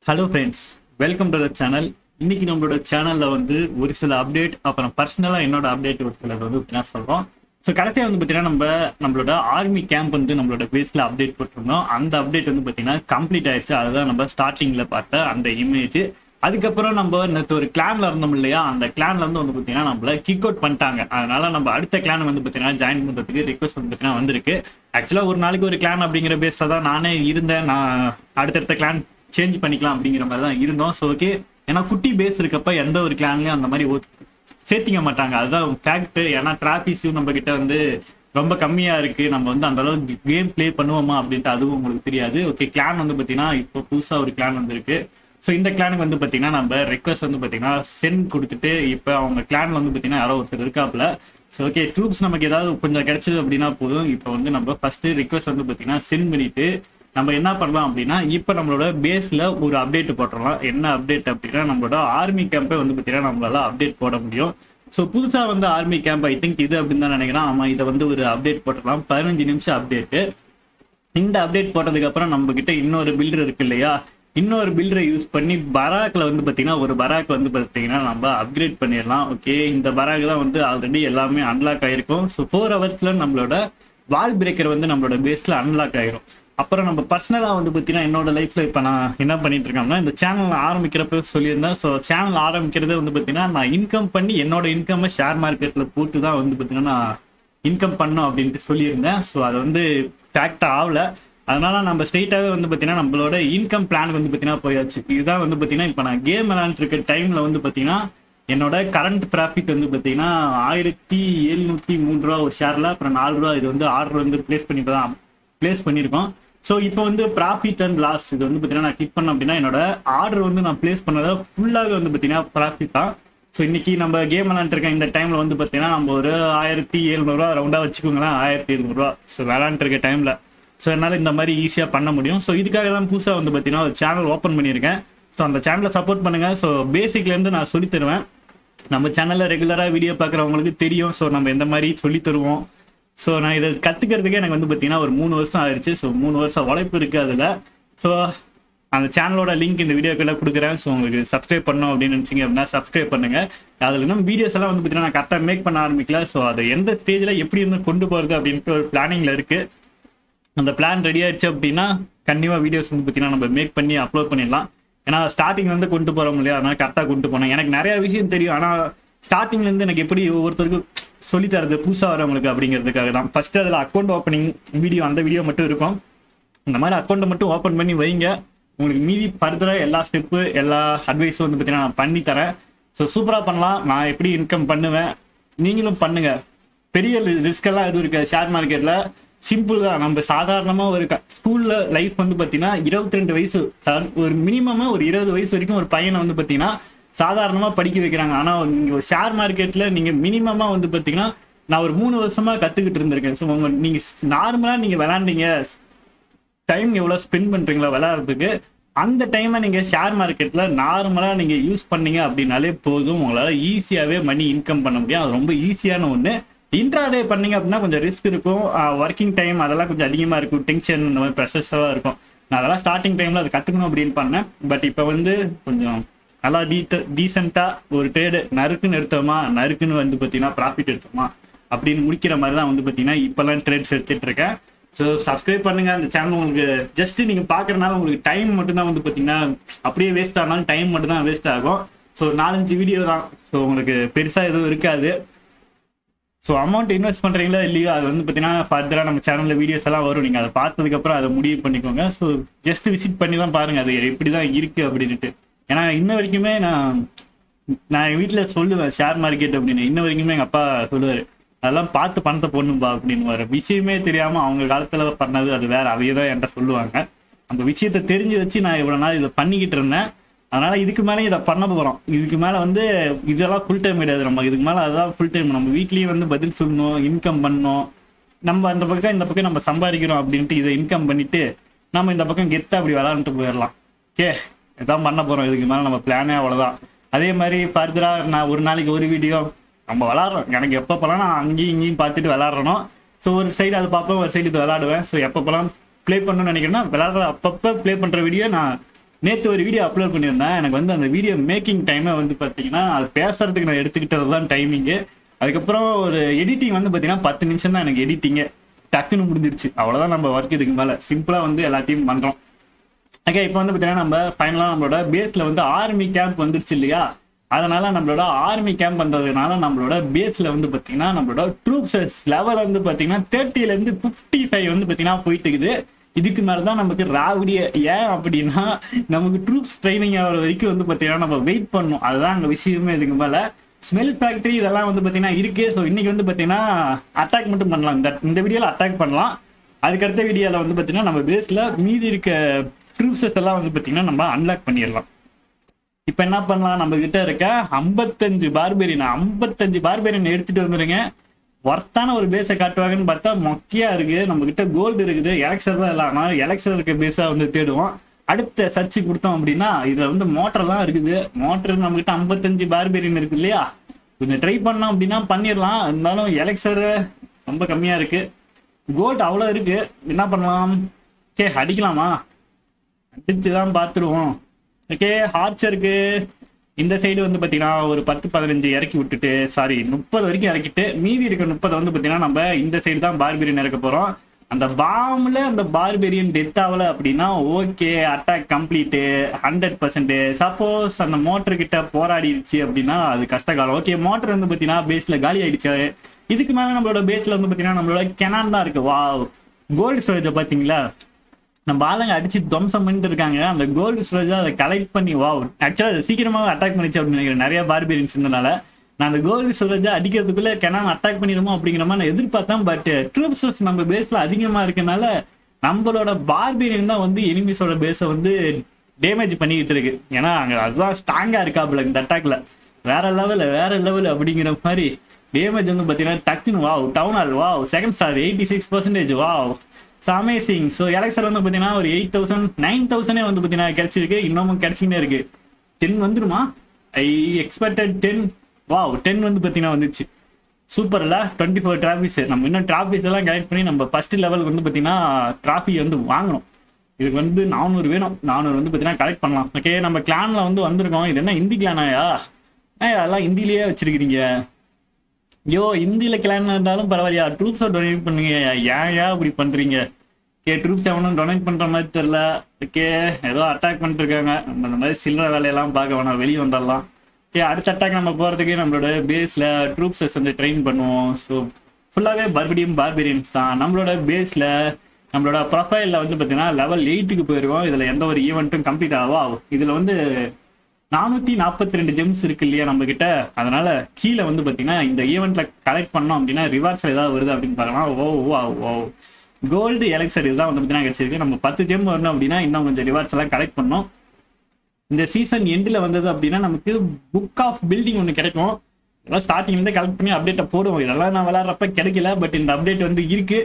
hello friends welcome to the channel இன்னைக்கு நம்மளோட சேனல்ல வந்து ஒரு சில அப்டேட் அப்புறம் பர்சனலா என்னோட அப்டேட் ஒரு சிலர் வந்து என்ன சொல்றோம் ஸோ கடைசியாக வந்து பார்த்தீங்கன்னா நம்ம நம்மளோட ஆர்மி கேம்ப் வந்து நம்மளோட பேஸ்ல அப்டேட் போட்டிருந்தோம் அந்த அப்டேட் வந்து பார்த்தீங்கன்னா கம்ப்ளீட் ஆயிடுச்சு அதுதான் நம்ம ஸ்டார்டிங்ல பார்த்த அந்த இமேஜ் அதுக்கப்புறம் நம்ம நேற்று ஒரு கிளான்ல இருந்தோம் இல்லையா அந்த கிளான்ல இருந்து வந்து பார்த்தீங்கன்னா நம்மள கிக் அவுட் பண்ணிட்டாங்க அதனால நம்ம அடுத்த கிளான் வந்து பார்த்தீங்கன்னா ஜாயின் பண்றதுக்கு ரிக்வஸ்ட் வந்து பார்த்தீங்கன்னா வந்திருக்கு ஆக்சுவலாக ஒரு நாளைக்கு ஒரு கிளான் அப்படிங்கிற பேஸ்ல தான் நானே இருந்தேன் நான் அடுத்தடுத்த கிளான் சேஞ்ச் பண்ணிக்கலாம் அப்படிங்கிற மாதிரி தான் இருந்தோம் ஸோ ஓகே ஏன்னா குட்டி பேஸ் இருக்கப்ப எந்த ஒரு கிளான்லயும் அந்த மாதிரி ஒ- சேர்த்திக்க மாட்டாங்க அதுதான் ஃபேக்ட் ஏன்னா டிராபிஸும் நம்ம கிட்ட வந்து ரொம்ப கம்மியா இருக்கு நம்ம வந்து அந்த அளவுக்கு கேம் ப்ளே பண்ணுவோமா அப்படின்ட்டு அதுவும் உங்களுக்கு தெரியாது ஓகே கிளான் வந்து பாத்தீங்கன்னா இப்போ புதுசா ஒரு கிளான் வந்திருக்கு ஸோ இந்த கிளானுக்கு வந்து பாத்தீங்கன்னா நம்ம ரெக்வஸ்ட் வந்து பாத்தீங்கன்னா சென்ட் கொடுத்துட்டு இப்போ அவங்க கிளான்ல வந்து பாத்தீங்கன்னா யாரோ ஒருத்தர் இருக்காப்ல ஸோ ஓகே ட்ரூப்ஸ் நமக்கு ஏதாவது கொஞ்சம் கிடைச்சது அப்படின்னா போதும் இப்போ வந்து நம்ம ஃபர்ஸ்ட் ரிக்வஸ்ட் வந்து பாத்தீங்கன்னா சென்ட் பண்ணிட்டு நம்ம என்ன பண்ணலாம் அப்படின்னா இப்போ நம்மளோட பேஸ்ல ஒரு அப்டேட் போட்டுடலாம் என்ன அப்டேட் அப்படின்னா நம்மளோட ஆர்மி கேம்பை வந்து பார்த்தீங்கன்னா நம்மளால அப்டேட் போட முடியும் ஸோ புதுசா வந்து ஆர்மி கேம்ப் ஐ திங்க் இது அப்படின்னு தான் நினைக்கிறேன் ஆமா இதை வந்து ஒரு அப்டேட் போட்டுடலாம் பதினஞ்சு நிமிஷம் அப்டேட்டு இந்த அப்டேட் போட்டதுக்கு அப்புறம் நம்ம கிட்ட இன்னொரு பில்டர் இருக்கு இல்லையா இன்னொரு பில்டரை யூஸ் பண்ணி பராக்ல வந்து பாத்தீங்கன்னா ஒரு பராக் வந்து பாத்தீங்கன்னா நம்ம அப்கிரேட் பண்ணிடலாம் ஓகே இந்த பராக் தான் வந்து ஆல்ரெடி எல்லாமே அன்லாக் ஆயிருக்கும் ஸோ ஃபோர் ஹவர்ஸ்ல நம்மளோட வால் பிரேக்கர் வந்து நம்மளோட பேஸ்ல அன்லாக் ஆயிரும் அப்புறம் நம்ம பர்சனலா வந்து பாத்தீங்கன்னா என்னோட லைஃப்ல இப்ப நான் என்ன பண்ணிட்டு இருக்கேன்னா இந்த சேனல் ஆரம்பிக்கிறப்ப சொல்லியிருந்தேன் ஸோ சேனல் ஆரம்பிக்கிறதே வந்து பாத்தீங்கன்னா நான் இன்கம் பண்ணி என்னோட இன்கம் ஷேர் மார்க்கெட்ல போட்டு தான் வந்து பாத்தீங்கன்னா நான் இன்கம் பண்ணோம் அப்படின்ட்டு சொல்லியிருந்தேன் ஸோ அது வந்து ஃபேக்ட் ஆகல அதனால நம்ம ஸ்ட்ரெயிட்டாகவே வந்து பார்த்தீங்கன்னா நம்மளோட இன்கம் பிளான் வந்து பார்த்தீங்கன்னா போயாச்சு இதுதான் வந்து பார்த்தீங்கன்னா இப்போ நான் கேம் விளாண்டுட்டு இருக்க டைமில் வந்து பார்த்தீங்கன்னா என்னோட கரண்ட் ப்ராஃபிட் வந்து பார்த்தீங்கன்னா ஆயிரத்தி எழுநூற்றி மூணு ரூபா ஒரு ஷேரில் அப்புறம் நாலு ரூபா இது வந்து ஆர்டர் வந்து ப்ளேஸ் பண்ணிட்டு தான் ப்ளேஸ் பண்ணியிருக்கோம் ஸோ இப்போ வந்து ப்ராஃபிட் அண்ட் லாஸ் இது வந்து பார்த்தீங்கன்னா நான் கிளிக் பண்ணேன் அப்படின்னா என்னோட ஆர்டர் வந்து நான் ப்ளேஸ் பண்ணதை ஃபுல்லாகவே வந்து பார்த்தீங்கன்னா ப்ராஃபிட் தான் ஸோ இன்னைக்கு நம்ம கேம் விளாண்டுருக்க இந்த டைம்ல வந்து பார்த்தீங்கன்னா நம்ம ஒரு ஆயிரத்தி எழுநூறுவா ரவுண்டா வச்சுக்கோங்களேன் ஆயிரத்தி எழுநூறுவா ஸோ விளாண்டுருக்க டைம்ல ஸோ என்னால் இந்த மாதிரி ஈஸியாக பண்ண முடியும் ஸோ இதுக்காக தான் புதுசாக வந்து பார்த்தீங்கன்னா ஒரு சேனல் ஓப்பன் பண்ணியிருக்கேன் ஸோ அந்த சேனலை சப்போர்ட் பண்ணுங்க ஸோ பேசிக்லேருந்து நான் சொல்லித் தருவேன் நம்ம சேனலில் ரெகுலராக வீடியோ பார்க்குறவங்களுக்கு தெரியும் ஸோ நம்ம எந்த மாதிரி சொல்லித் தருவோம் ஸோ நான் இதை கற்றுக்கிறதுக்கே எனக்கு வந்து பார்த்தீங்கன்னா ஒரு மூணு வருஷம் ஆயிடுச்சு ஸோ மூணு வருஷம் உழைப்பு இருக்குது அதில் ஸோ அந்த சேனலோட லிங்க் இந்த வீடியோக்குள்ள கொடுக்குறேன் ஸோ உங்களுக்கு சப்ஸ்கிரைப் பண்ணணும் அப்படின்னு நினச்சிங்க அப்படின்னா சப்ஸ்கிரைப் பண்ணுங்க அதில் இன்னும் வீடியோஸ் எல்லாம் வந்து பார்த்தீங்கன்னா நான் கரெக்டாக மேக் பண்ண ஆரம்பிக்கல ஸோ அதை எந்த ஸ்டேஜில் எப்படி இருந்து கொண்டு போகிறது அப்படின்ட்டு ஒரு பிளானிங்கில் இருக்குது அந்த பிளான் ரெடி ஆயிடுச்சு அப்படின்னா கண்டிப்பாக வீடியோஸ் வந்து பார்த்தீங்கன்னா நம்ம மேக் பண்ணி அப்லோட் பண்ணிடலாம் ஏன்னா ஸ்டார்டிங் வந்து கொண்டு போகிறோம் இல்லையா அதனால கரெக்டாக கொண்டு போனேன் எனக்கு நிறைய விஷயம் தெரியும் ஆனால் ஸ்டார்டிங்லேருந்து எனக்கு எப்படி ஒவ்வொருத்தருக்கும் சொல்லி தரது புதுசாக வரவங்களுக்கு அப்படிங்கிறதுக்காக தான் ஃபர்ஸ்ட் அதில் அக்கௌண்ட் ஓப்பனிங் வீடியோ அந்த வீடியோ மட்டும் இருக்கும் இந்த மாதிரி அக்கௌண்ட்டை மட்டும் ஓப்பன் பண்ணி வைங்க உங்களுக்கு மீதி ஃபர்தராக எல்லா ஸ்டெப்பு எல்லா அட்வைஸும் வந்து பார்த்தீங்கன்னா நான் பண்ணி தரேன் ஸோ சூப்பராக பண்ணலாம் நான் எப்படி இன்கம் பண்ணுவேன் நீங்களும் பண்ணுங்க பெரிய ரிஸ்க் எல்லாம் எதுவும் இருக்காது ஷேர் மார்க்கெட்ல சிம்பிள் தான் நம்ம சாதாரணமா ஒரு ஸ்கூல்ல லைஃப் வந்து பாத்தீங்கன்னா இருபத்தி ரெண்டு வயசு சா- ஒரு மினிமமா ஒரு இருபது வயசு வரைக்கும் ஒரு பையனை வந்து பாத்தீங்கன்னா சாதாரணமா படிக்க வைக்கிறாங்க ஆனா நீங்க ஒரு ஷேர் மார்க்கெட்ல நீங்க மினிமமா வந்து பாத்தீங்கன்னா நான் ஒரு மூணு வருஷமா கத்துக்கிட்டு இருந்திருக்கேன் ஸோ உங்க நீங்க நார்மலா நீங்க விளாண்டீங்க டைம் எவ்வளவு ஸ்பெண்ட் பண்றீங்களா விளையாடுறதுக்கு அந்த டைமை நீங்க ஷேர் மார்க்கெட்ல நார்மலா நீங்க யூஸ் பண்ணீங்க அப்படின்னாலே போதும் உங்களால ஈஸியாவே மணி இன்கம் பண்ண முடியும் அது ரொம்ப ஈஸியான ஒண்ணு இன்ட்ராடே பண்ணீங்க அப்படின்னா கொஞ்சம் ரிஸ்க் இருக்கும் ஒர்க்கிங் டைம் அதெல்லாம் கொஞ்சம் அதிகமா இருக்கும் டென்ஷன் இந்த மாதிரி ப்ரெஷர்ஸாக இருக்கும் நான் அதெல்லாம் ஸ்டார்டிங் டைம்ல அதை கத்துக்கணும் அப்படின்னு பண்ணேன் பட் இப்போ வந்து கொஞ்சம் நல்லா டீட்ட டீசெண்டா ஒரு ட்ரேடு நறுக்குன்னு எடுத்தோமா நறுக்குன்னு வந்து பார்த்தீங்கன்னா ப்ராஃபிட் எடுத்தோமா அப்படின்னு முடிக்கிற மாதிரி தான் வந்து பார்த்தீங்கன்னா இப்போல்லாம் ட்ரேட்ஸ் எடுத்துட்டு இருக்கேன் ஸோ சப்ஸ்கிரைப் பண்ணுங்க அந்த சேனல் உங்களுக்கு ஜஸ்ட் நீங்க பாக்குறதுனால உங்களுக்கு டைம் மட்டும் தான் வந்து பாத்தீங்கன்னா அப்படியே வேஸ்ட் ஆனாலும் டைம் மட்டும் தான் வேஸ்ட் ஆகும் ஸோ நாலஞ்சு வீடியோ தான் ஸோ உங்களுக்கு பெருசா எதுவும் இருக்காது ஸோ அமௌண்ட் இன்வெஸ்ட் பண்றீங்களோ இல்லையோ அது வந்து பார்த்தீங்கன்னா ஃபர்தராக நம்ம சேனல்ல வீடியோஸ் எல்லாம் வரும் நீங்க அதை பார்த்ததுக்கப்புறம் அதை முடிவு பண்ணிக்கோங்க ஸோ ஜஸ்ட் விசிட் பண்ணி தான் பாருங்க அது எப்படி தான் இருக்கு அப்படின்ட்டு ஏன்னா இன்ன வரைக்குமே நான் நான் என் வீட்டில் சொல்லுவேன் ஷேர் மார்க்கெட் அப்படின்னு இன்ன வரைக்குமே எங்கள் அப்பா சொல்லுவார் அதெல்லாம் பார்த்து பணத்தை போடணும்பா அப்படின்னு வர விஷயமே தெரியாம அவங்க காலத்துல பண்ணது அது வேற அவையே தான் என்கிட்ட சொல்லுவாங்க அந்த விஷயத்தை தெரிஞ்சு வச்சு நான் இவ்வளவு நாள் இதை பண்ணிக்கிட்டு இருந்தேன் அதனால இதுக்கு மேலே இதை பண்ண போறோம் இதுக்கு மேல வந்து இதெல்லாம் ஃபுல் டைம் கிடையாது நம்ம இதுக்கு மேல அதான் ஃபுல் டைம் நம்ம வீட்லயும் வந்து பதில் சொல்லணும் இன்கம் பண்ணணும் நம்ம அந்த பக்கம் இந்த பக்கம் நம்ம சம்பாதிக்கிறோம் அப்படின்ட்டு இதை இன்கம் பண்ணிட்டு நம்ம இந்த பக்கம் கெத்தா அப்படி விளாண்டுட்டு போயிடலாம் ஓகே இதான் பண்ண போறோம் இதுக்கு மேல நம்ம பிளானே அவ்வளவுதான் அதே மாதிரி ஃபர்தரா நான் ஒரு நாளைக்கு ஒரு வீடியோ நம்ம விளாட்றோம் எனக்கு எப்பப்பெல்லாம் நான் அங்கேயும் இங்கேயும் பார்த்துட்டு விளாட்றனோ ஸோ ஒரு சைடு அதை பார்ப்பேன் ஒரு சைடு இது விளாடுவேன் ஸோ எப்பப்பெல்லாம் ப்ளே பண்ணணும்னு நினைக்கிறேன்னா விளாட்ற அப்பப்போ ப்ளே பண்ற வீடியோ நான் நேற்று ஒரு வீடியோ அப்லோட் பண்ணியிருந்தேன் எனக்கு வந்து அந்த வீடியோ மேக்கிங் டைமே வந்து பார்த்தீங்கன்னா அது பேசுறதுக்கு நான் எடுத்துக்கிட்டது தான் டைமிங்கு அதுக்கப்புறம் ஒரு எடிட்டிங் வந்து பார்த்தீங்கன்னா பத்து நிமிஷம் தான் எனக்கு எடிட்டிங்கு டக்குன்னு முடிஞ்சிருச்சு அவ்வளோதான் நம்ம ஒர்க் இதுக்கு மேலே சிம்பிளாக வந்து எல்லாத்தையும் பண்ணுறோம் ஓகே இப்போ வந்து பார்த்தீங்கன்னா நம்ம ஃபைனலாக நம்மளோட பேஸில் வந்து ஆர்மி கேம்ப் வந்துருச்சு இல்லையா அதனால நம்மளோட ஆர்மி கேம்ப் வந்ததுனால நம்மளோட பேஸில் வந்து பார்த்தீங்கன்னா நம்மளோட ட்ரூப்ஸஸ் லெவல் வந்து பார்த்தீங்கன்னா தேர்ட்டிலேருந்து ஃபிஃப்டி ஃபைவ் வந்து பார்த்தீங்கன்னா போயிட்டு இருக்குது இதுக்கு மேலே தான் நமக்கு ராவடிய ஏன் அப்படின்னா நமக்கு ட்ரூப்ஸ் ட்ரைனிங் ஆகிற வரைக்கும் வந்து பார்த்தீங்கன்னா நம்ம வெயிட் பண்ணணும் அதுதான் அங்கே விஷயமே இதுக்கு மேலே ஸ்மெல் ஃபேக்ட்ரி இதெல்லாம் வந்து பார்த்தீங்கன்னா இருக்கு ஸோ இன்னைக்கு வந்து பார்த்தீங்கன்னா அட்டாக் மட்டும் பண்ணலாம் இந்த இந்த வீடியோவில் அட்டாக் பண்ணலாம் அதுக்கடுத்த வீடியோவில் வந்து பார்த்தீங்கன்னா நம்ம பேஸில் மீதி இருக்க ட்ரூப்ஸஸ் எல்லாம் வந்து பார்த்தீங்கன்னா நம்ம அன்லாக் பண்ணிடலாம் இப்போ என்ன பண்ணலாம் நம்ம கிட்ட இருக்க ஐம்பத்தஞ்சு பார்பெரியன் ஐம்பத்தஞ்சு பார்பெரியன் எடுத்துட்டு வந்துருங்க ஒர்த்தான ஒரு பேஸை காட்டுவாங்கன்னு பார்த்தா மொக்கையா இருக்கு நம்ம கிட்ட கோல்டு இருக்குது எலக்சர் தான் இல்லாம எலக்சர் இருக்க பேஸா வந்து தேடுவோம் அடுத்த சர்ச்சு கொடுத்தோம் அப்படின்னா இதுல வந்து மோட்டர்லாம் இருக்குது மோட்டர் நம்ம கிட்ட ஐம்பத்தஞ்சு பார்பெரியன் இருக்கு இல்லையா கொஞ்சம் ட்ரை பண்ணோம் அப்படின்னா பண்ணிடலாம் இருந்தாலும் எலக்சர் ரொம்ப கம்மியா இருக்கு கோல்டு அவ்வளோ இருக்கு என்ன பண்ணலாம் சே அடிக்கலாமா அடிச்சு தான் பார்த்துருவோம் ஓகே ஹார்ச்சருக்கு இந்த சைடு வந்து பார்த்தீங்கன்னா ஒரு பத்து பதினஞ்சு இறக்கி விட்டுட்டு சாரி முப்பது வரைக்கும் இறக்கிட்டு மீதி இருக்க முப்பதை வந்து பார்த்தீங்கன்னா நம்ம இந்த சைடு தான் பார்பெரியன் இறக்க போகிறோம் அந்த பாம்பில் அந்த பார்பெரியன் டெத் ஆகலை அப்படின்னா okay attack complete hundred percent suppose அந்த மோட்டர் கிட்ட போராடிடுச்சு அப்படின்னா அது கஷ்டகாலம் ஓகே மோட்டர் வந்து பார்த்தீங்கன்னா பேஸில் காலி ஆயிடுச்சு இதுக்கு மேலே நம்மளோட பேஸில் வந்து பார்த்தீங்கன்னா நம்மளோட கெனான் தான் இருக்கு வா கோல்டு ஸ்டோரேஜை பார்த்தீங்களா நம்ம ஆளுங்க அடிச்சு துவம்சம் பண்ணிட்டு இருக்காங்க அந்த கோல்டு ஸ்டோரேஜ் அதை கலெக்ட் பண்ணி வா ஆக்சுவலாக அது சீக்கிரமாக அட்டாக் பண்ணிச்சு அப்படின்னு நினைக்கிறேன் நிறைய பார்பியன்ஸ் இருந்தனால நான் அந்த கோல்டு ஸ்டோரேஜை அடிக்கிறதுக்குள்ள கெனான் அட்டாக் பண்ணிடுமோ அப்படிங்கிற மாதிரி நான் எதிர்பார்த்தேன் பட் ட்ரூப்ஸஸ் நம்ம பேஸ்ல அதிகமா இருக்கனால நம்மளோட பார்பியன் தான் வந்து எனிமிஸோட பேஸை வந்து டேமேஜ் பண்ணிக்கிட்டு இருக்கு ஏன்னா அங்க அதுதான் ஸ்ட்ராங்கா இருக்காப்புல இந்த அட்டாக்ல வேற லெவல் வேற லெவல் அப்படிங்கிற மாதிரி டேமேஜ் வந்து பார்த்தீங்கன்னா டக்குன்னு wow town hall wow second star eighty six percentage wow so amazing so elixir வந்து பார்த்தீங்கன்னா ஒரு எயிட் தௌசண்ட் நைன் தௌசண்டே வந்து பார்த்தீங்கன்னா கிடைச்சிருக்கு இன்னமும் கிடைச்சிக்கிட்டே இருக்கு டென் வந்துருமா I expected ten wow ten வந்து பார்த்தீங்கன்னா வந்துச்சு சூப்பர்ல டுவெண்ட்டி ஃபோர் டிராஃபிஸ் நம்ம இன்னும் டிராஃபிஸ் எல்லாம் கலெக்ட் பண்ணி நம்ம ஃபர்ஸ்ட் லெவலுக்கு வந்து பார்த்தீங்கன்னா டிராஃபி வந்து வாங்கணும் இதுக்கு வந்து நானூறு வேணும் நானூறு வந்து பார்த்தீங்கன்னா கலெக்ட் பண்ணலாம் ஓகே நம்ம கிளான்ல வந்து வந்திருக்கோம் இது என்ன ஹிந்தி கிளானாயா அதெல்லாம் ஹிந்திலேயே வச்சிருக்கிறீங்க ஐயோ ஹிந்தியில கிளான் இருந்தாலும் பரவாயில்லையா ட்ரூப்ஸை டொனேட் பண்ணுங்க ஏன் ஏன் இப்படி பண்றீங்க கே ட்ரூப்ஸ் எவனும் டொனேட் பண்ற மாதிரி தெரியல ஓகே ஏதோ அட்டாக் பண்ணிட்டு இருக்காங்க நம்ம இந்த மாதிரி சில்லற வேலையெல்லாம் பார்க்க வேணாம் வெளியே வந்துடலாம் ஓகே அடுத்த அட்டாக் நம்ம போறதுக்கு நம்மளோட பேஸ்ல ட்ரூப்ஸஸ் வந்து ட்ரெயின் பண்ணுவோம் ஸோ ஃபுல்லாகவே மறுபடியும் பார்பெரியன்ஸ் தான் நம்மளோட பேஸ்ல நம்மளோட ப்ரொஃபைலில் வந்து பார்த்தீங்கன்னா லெவல் எயிட்டுக்கு போயிருக்கோம் இதில் எந்த ஒரு ஈவெண்ட்டும் கம்ப்ளீட் ஆகும் ஆகும் இதில் வந்து நானூற்றி நாற்பத்தி ரெண்டு ஜெம்ஸ் இருக்கு இல்லையா நம்ம கிட்ட அதனால கீழே வந்து பார்த்தீங்கன்னா இந்த ஈவெண்ட்ல கலெக்ட் பண்ணோம் அப்படின்னா ரிவார்ட்ஸ் ஏதாவது வருது அப்படின்னு பார்க்கலாம் ஓ ஓ ஓ கோல்டு எலக்சர் இதுதான் வந்து பார்த்தீங்கன்னா கிடைச்சிருக்கு நம்ம பத்து ஜெம் வரணும் அப்படின்னா இன்னும் கொஞ்சம் ரிவார்ட்ஸ் எல்லாம் கலெக்ட் பண்ணோம் இந்த சீசன் எண்டில் வந்தது அப்படின்னா நமக்கு புக் ஆஃப் பில்டிங் ஒன்று கிடைக்கும் இதெல்லாம் ஸ்டார்டிங்லேருந்து கலெக்ட் பண்ணி அப்டேட்டை போடுவோம் இதெல்லாம் நான் விளாட்றப்ப கிடைக்கல பட் இந்த அப்டேட் வந்து இருக்கு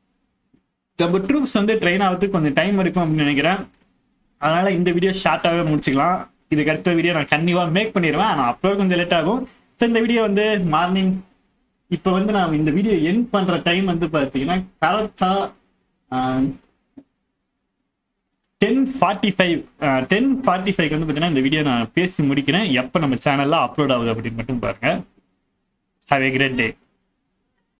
நம்ம ட்ரூப்ஸ் வந்து ட்ரெயின் ஆகிறதுக்கு கொஞ்சம் டைம் இருக்கும் அப்படின்னு நினைக்கிறேன் அதனால இந்த வீடியோ ஷார்ட்டாகவே முடிச்சுக்கலாம் இதுக்கு அடுத்த வீடியோ நான் கண்டிப்பாக மேக் பண்ணிடுவேன் ஆனால் அப்லோட் கொஞ்சம் லேட் ஆகும் ஸோ இந்த வீடியோ வந்து மார்னிங் இப்போ வந்து நான் இந்த வீடியோ என் பண்ணுற டைம் வந்து பார்த்தீங்கன்னா கரெக்டாக ten forty five ten forty five வந்து பார்த்தீங்கன்னா இந்த வீடியோ நான் பேசி முடிக்கிறேன் எப்போ நம்ம சேனலில் அப்லோட் ஆகுது அப்படின்னு மட்டும் பாருங்க ஹாவ் ஏ கிரேட் டே